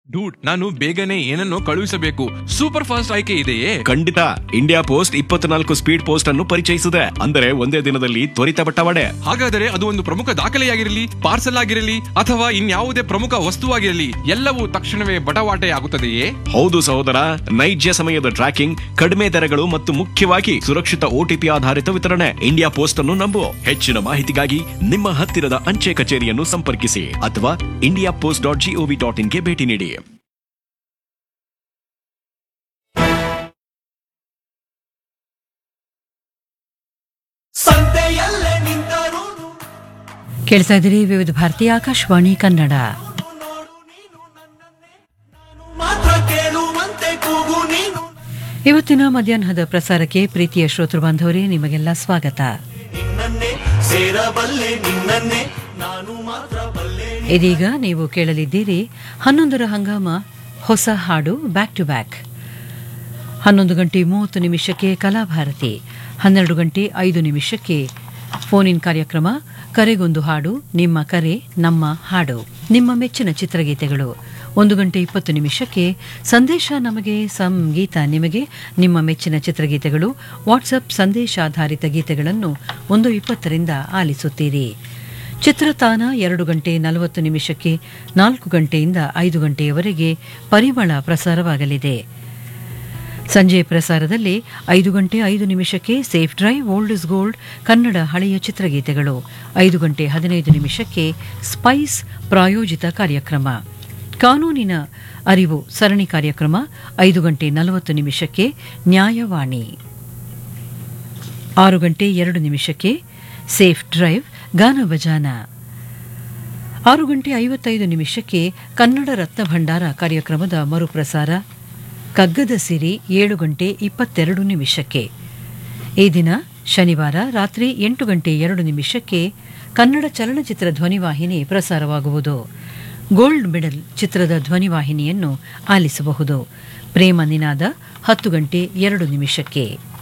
dude ನಾನು ಬೇಗನೆ ಏನನ್ನೋ ಕಳುಹಿಸಬೇಕು ಸೂಪರ್ ಫಾಸ್ಟ್ ಆಯ್ಕೆ ಇದೆಯೇ ಖಂಡಿತ ಇಂಡಿಯಾ ಪೋಸ್ಟ್ ಇಪ್ಪತ್ನಾಲ್ಕು ಸ್ಪೀಡ್ ಪೋಸ್ಟ್ ಅನ್ನು ಪರಿಚಯಿಸಿದೆ ಅಂದರೆ ಒಂದೇ ದಿನದಲ್ಲಿ ತ್ವರಿತ ಬಟ್ಟವಾಡೆ ಹಾಗಾದರೆ ಅದು ಒಂದು ಪ್ರಮುಖ ದಾಖಲೆಯಾಗಿರಲಿ ಪಾರ್ಸಲ್ ಆಗಿರಲಿ ಅಥವಾ ಇನ್ಯಾವುದೇ ಪ್ರಮುಖ ವಸ್ತುವಾಗಿರಲಿ ಎಲ್ಲವೂ ತಕ್ಷಣವೇ ಬಟವಾಟೆ ಆಗುತ್ತದೆಯೇ ಹೌದು ಸಹೋದರ ನೈಜ ಸಮಯದ ಟ್ರ್ಯಾಕಿಂಗ್ ಕಡಿಮೆ ದರಗಳು ಮತ್ತು ಮುಖ್ಯವಾಗಿ ಸುರಕ್ಷಿತ ಓಟಿಪಿ ಆಧಾರಿತ ವಿತರಣೆ ಇಂಡಿಯಾ ಪೋಸ್ಟ್ ಅನ್ನು ನಂಬು ಹೆಚ್ಚಿನ ಮಾಹಿತಿಗಾಗಿ ನಿಮ್ಮ ಹತ್ತಿರದ ಅಂಚೆ ಕಚೇರಿಯನ್ನು ಸಂಪರ್ಕಿಸಿ ಅಥವಾ India post dot GOV dot ಇನ್ಗೆ ಭೇಟಿ ನೀಡಿ ಸಂತೆಯಲ್ಲೇ ನಿಂತರು ಕೇಳ್ತಾ ಇದ್ದೀರಿ ವಿವಿಧ ಭಾರತಿ ಆಕಾಶವಾಣಿ ಕನ್ನಡ ಮಾತ್ರ ಕೇಳುವಂತೆ ಕೂಗು ನೀನು ಇವತ್ತಿನ ಮಧ್ಯಾಹ್ನದ ಪ್ರಸಾರಕ್ಕೆ ಪ್ರೀತಿಯ ಶ್ರೋತೃ ಬಾಂಧವರೇ ನಿಮಗೆಲ್ಲ ಸ್ವಾಗತ ನಿನ್ನನ್ನೇ ಸೇರಬಲ್ಲೆ ನಿನ್ನನ್ನೇ ನಾನು ಮಾತ್ರ ಬಲ್ಲೆ ಇದೀಗ ನೀವು ಕೇಳಲಿದ್ದೀರಿ ಹನ್ನೊಂದರ ಹಂಗಾಮ ಹೊಸ ಹಾಡು ಬ್ಯಾಕ್ ಟು ಬ್ಯಾಕ್ ಹನ್ನೊಂದು ಗಂಟೆ ಮೂವತ್ತು ನಿಮಿಷಕ್ಕೆ ಕಲಾಭಾರತಿ ಹನ್ನೆರಡು ಗಂಟೆ ಐದು ನಿಮಿಷಕ್ಕೆ ಫೋನ್ ಇನ್ ಕಾರ್ಯಕ್ರಮ ಕರೆಗೊಂದು ಹಾಡು ನಿಮ್ಮ ಕರೆ ನಮ್ಮ ಹಾಡು ನಿಮ್ಮ ಮೆಚ್ಚಿನ ಚಿತ್ರಗೀತೆಗಳು ಒಂದು ಗಂಟೆ ಇಪ್ಪತ್ತು ನಿಮಿಷಕ್ಕೆ ಸಂದೇಶ ನಮಗೆ ಸಂಗೀತ ನಿಮಗೆ ನಿಮ್ಮ ಮೆಚ್ಚಿನ ಚಿತ್ರಗೀತೆಗಳು ವಾಟ್ಸಪ್ ಸಂದೇಶಾಧಾರಿತ ಗೀತೆಗಳನ್ನು ಒಂದು ಇಪ್ಪತ್ತರಿಂದ ಆಲಿಸುತ್ತೀರಿ ಚಿತ್ರತಾನ ಎರಡು ಗಂಟೆ ನಲವತ್ತು ನಿಮಿಷಕ್ಕೆ ನಾಲ್ಕು ಗಂಟೆಯಿಂದ ಐದು ಗಂಟೆಯವರೆಗೆ ಪರಿಮಳ ಪ್ರಸಾರವಾಗಲಿದೆ ಸಂಜೆ ಪ್ರಸಾರದಲ್ಲಿ ಐದು ಗಂಟೆ ಐದು ನಿಮಿಷಕ್ಕೆ safe drive old is gold Kannada ಹಳೆಯ ಚಿತ್ರಗೀತೆಗಳು ಐದು ಗಂಟೆ ಹದಿನೈದು ನಿಮಿಷಕ್ಕೆ ಸ್ಪೈಸ್ ಪ್ರಾಯೋಜಿತ ಕಾರ್ಯಕ್ರಮ ಕಾನೂನಿನ ಅರಿವು ಸರಣಿ ಕಾರ್ಯಕ್ರಮ ಐದು ಗಂಟೆ ನಲವತ್ತು ನಿಮಿಷಕ್ಕೆ ನ್ಯಾಯವಾಣಿ ಆರು ಗಂಟೆ ಎರಡು ನಿಮಿಷಕ್ಕೆ ಸೇಫ್ ಡ್ರೈವ್ ಗಾನ ಬಜಾನ ಆರು ಗಂಟೆ ಐವತ್ತೈದು ನಿಮಿಷಕ್ಕೆ ಕನ್ನಡ ರತ್ನ ಭಂಡಾರ ಕಾರ್ಯಕ್ರಮದ ಮರುಪ್ರಸಾರ ಕಗ್ಗದ ಸಿರಿ ಏಳು ಗಂಟೆ ಇಪ್ಪತ್ತೆರಡು ನಿಮಿಷಕ್ಕೆ ಈ ದಿನ ಶನಿವಾರ ರಾತ್ರಿ ಎಂಟು ಗಂಟೆ ಎರಡು ನಿಮಿಷಕ್ಕೆ ಕನ್ನಡ ಚಲನಚಿತ್ರ ಧ್ವನಿವಾಹಿನಿ ಪ್ರಸಾರವಾಗುವುದು ಗೋಲ್ಡ್ ಮೆಡಲ್ ಚಿತ್ರದ ಧ್ವನಿವಾಹಿನಿಯನ್ನು ಆಲಿಸಬಹುದು ಪ್ರೇಮ ನಿನಾದ ಹತ್ತು ಗಂಟೆ ಎರಡು ನಿಮಿಷಕ್ಕೆ